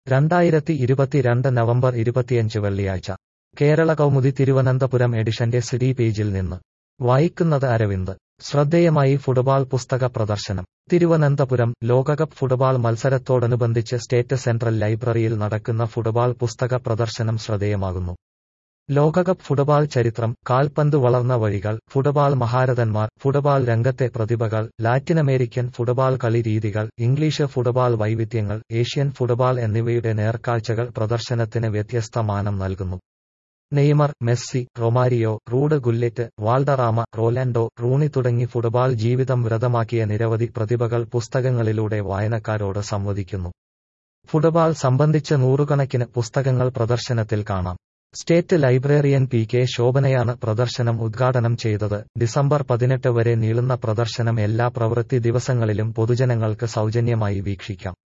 രണ്ടായിരത്തി ഇരുപത്തിരണ്ട് നവംബർ ഇരുപത്തിയഞ്ച് വെള്ളിയാഴ്ച കേരള കൗമുദി തിരുവനന്തപുരം എഡിഷന്റെ സിഡി പേജിൽ നിന്ന് വായിക്കുന്നത് അരവിന്ദ് ശ്രദ്ധേയമായി ഫുട്ബോൾ പുസ്തക പ്രദർശനം തിരുവനന്തപുരം ലോകകപ്പ് ഫുട്ബോൾ മത്സരത്തോടനുബന്ധിച്ച് സ്റ്റേറ്റ് സെൻട്രൽ ലൈബ്രറിയിൽ നടക്കുന്ന ഫുട്ബോൾ പുസ്തക പ്രദർശനം ശ്രദ്ധേയമാകുന്നു ലോകകപ്പ് ഫുട്ബോൾ ചരിത്രം കാൽപന്ത് വളർന്ന വഴികൾ ഫുട്ബോൾ മഹാരഥന്മാർ ഫുട്ബോൾ രംഗത്തെ പ്രതിഭകൾ ലാറ്റിനമേരിക്കൻ ഫുട്ബോൾ കളി രീതികൾ ഇംഗ്ലീഷ് ഫുട്ബോൾ വൈവിധ്യങ്ങൾ ഏഷ്യൻ ഫുട്ബോൾ എന്നിവയുടെ നേർക്കാഴ്ചകൾ പ്രദർശനത്തിന് വ്യത്യസ്ത മാനം നൽകുന്നു Neymar Messi Romario Ruud Gullit Valderrama Rolando Rooney തുടങ്ങി ഫുട്ബോൾ ജീവിതം വ്രതമാക്കിയ നിരവധി പ്രതിഭകൾ പുസ്തകങ്ങളിലൂടെ വായനക്കാരോട് സംവദിക്കുന്നു ഫുട്ബോൾ സംബന്ധിച്ച് നൂറുകണക്കിന് പുസ്തകങ്ങൾ പ്രദർശനത്തിൽ കാണാം സ്റ്റേറ്റ് ലൈബ്രറിയൻ പി കെ ശോഭനയാണ് പ്രദർശനം ഉദ്ഘാടനം ചെയ്തത് ഡിസംബർ പതിനെട്ട് വരെ നീളുന്ന പ്രദർശനം എല്ലാ പ്രവൃത്തി ദിവസങ്ങളിലും പൊതുജനങ്ങൾക്ക് സൗജന്യമായി വീക്ഷിക്കാം